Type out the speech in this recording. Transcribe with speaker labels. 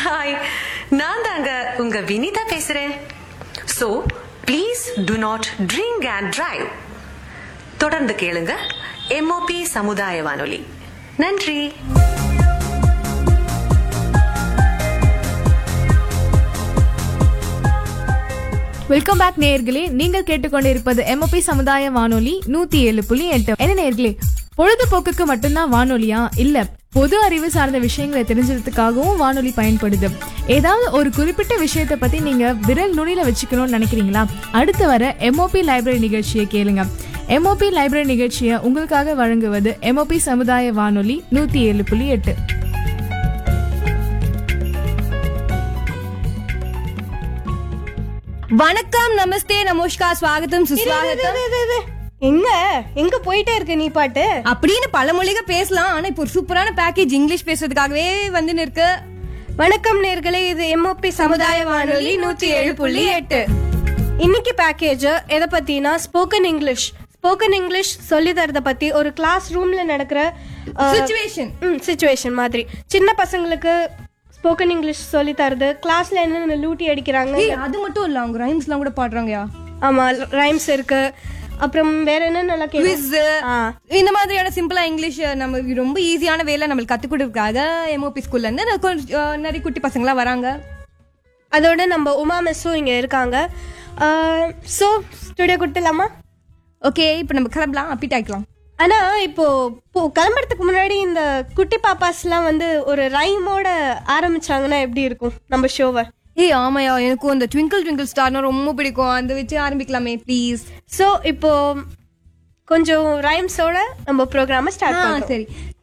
Speaker 1: Hi நான் தாங்க உங்க வினிதா பேசுறேன் so please do not drink and drive தொடர்ந்து கேளுங்க எம்ஓபி சமுதாய வானொலி நன்றி
Speaker 2: வெல்கம் பேக் நேயர்களே நீங்கள் கேட்டுக்கொண்டிருப்பது எம்ஓபி சமுதாய வானொலி நூத்தி ஏழு புள்ளி எட்டு என்ன நேயர்களே பொழுதுபோக்குக்கு மட்டும்தான் வானொலியா இல்ல பொது அறிவு சார்ந்த விஷயங்களை தெரிஞ்சுக்கிறதுக்காகவும் வானொலி பயன்படுது ஏதாவது ஒரு குறிப்பிட்ட விஷயத்தை பத்தி நீங்க விரல் நுனியில வச்சுக்கணும்னு நினைக்கிறீங்களா அடுத்து வர எம்ஓபி லைப்ரரி நிகழ்ச்சியை கேளுங்க எம்ஓபி லைப்ரரி நிகழ்ச்சியை உங்களுக்காக வழங்குவது எம்ஓபி சமுதாய வானொலி நூத்தி ஏழு புள்ளி எட்டு
Speaker 3: வணக்கம் நமஸ்தே நமஸ்கார் ஸ்வாகத்தம் சுஸ்வாகத்தம்
Speaker 4: எங்க எங்க போயிட்டே இருக்க நீ பாட்டு
Speaker 3: அப்படின்னு பல மொழிக பேசலாம் ஆனா இப்போ ஒரு சூப்பரான பேக்கேஜ் இங்கிலீஷ் பேசுறதுக்காகவே வந்து இருக்கு
Speaker 4: வணக்கம் நேர்களே இது எம்ஓபி சமுதாய வானொலி நூத்தி ஏழு புள்ளி எட்டு இன்னைக்கு பேக்கேஜ் எதை பத்தினா ஸ்போக்கன் இங்கிலீஷ் ஸ்போக்கன் இங்கிலீஷ் சொல்லி தரத பத்தி ஒரு கிளாஸ் ரூம்ல நடக்கிற
Speaker 3: Situation.
Speaker 4: சுச்சுவேஷன் மாதிரி சின்ன பசங்களுக்கு ஸ்போக்கன் இங்கிலீஷ் சொல்லி தரது கிளாஸ்ல என்னென்ன லூட்டி அடிக்கிறாங்க
Speaker 3: ஏய் அது மட்டும் இல்ல அவங்க ரைம்ஸ்லாம் கூட பாடுறாங்கயா
Speaker 4: ஆமா ரைம்ஸ் இருக்கு அப்புறம் வேற என்ன நல்லா
Speaker 3: குவிஸ்
Speaker 4: ஆ.
Speaker 3: இந்த மாதிரியான சிம்பிளா இங்கிலீஷ் நம்ம ரொம்ப ஈஸியான வேலை நம்மளுக்கு கத்து கொடுக்கறதுக்காக எம்ஓபி ஸ்கூல்ல இருந்து நான் கொஞ்சம், அஹ், நிறைய குட்டி பசங்களா வராங்க
Speaker 4: அதோட நம்ம உமா மிஸ்ஸும் இங்க இருக்காங்க ஸோ ஸ்டுடியோ கொடுத்துலாமா
Speaker 3: ஓகே இப்போ நம்ம கிளம்பலாம் அப்பிட் ஆயிக்கலாம்
Speaker 4: ஆனா இப்போ போ- கிளம்புறதுக்கு முன்னாடி இந்த குட்டி பாப்பாஸ்லாம் வந்து ஒரு ரைமோட ஆரம்பிச்சாங்கன்னா எப்படி இருக்கும் நம்ம ஷோவை
Speaker 3: ஏய் ஆமாயா எனக்கும் அந்த ட்விங்கிள் ட்விங்கிள் ஸ்டார்னா ரொம்ப பிடிக்கும் அந்த வச்சு ஆரம்பிக்கலாமே ப்ளீஸ்
Speaker 4: ஸோ இப்போ கொஞ்சம் ரைம்ஸோட நம்ம ப்ரோக்ராம ஸ்டார்ட்
Speaker 3: ஆ
Speaker 4: பண்ணுறோம்
Speaker 3: சரி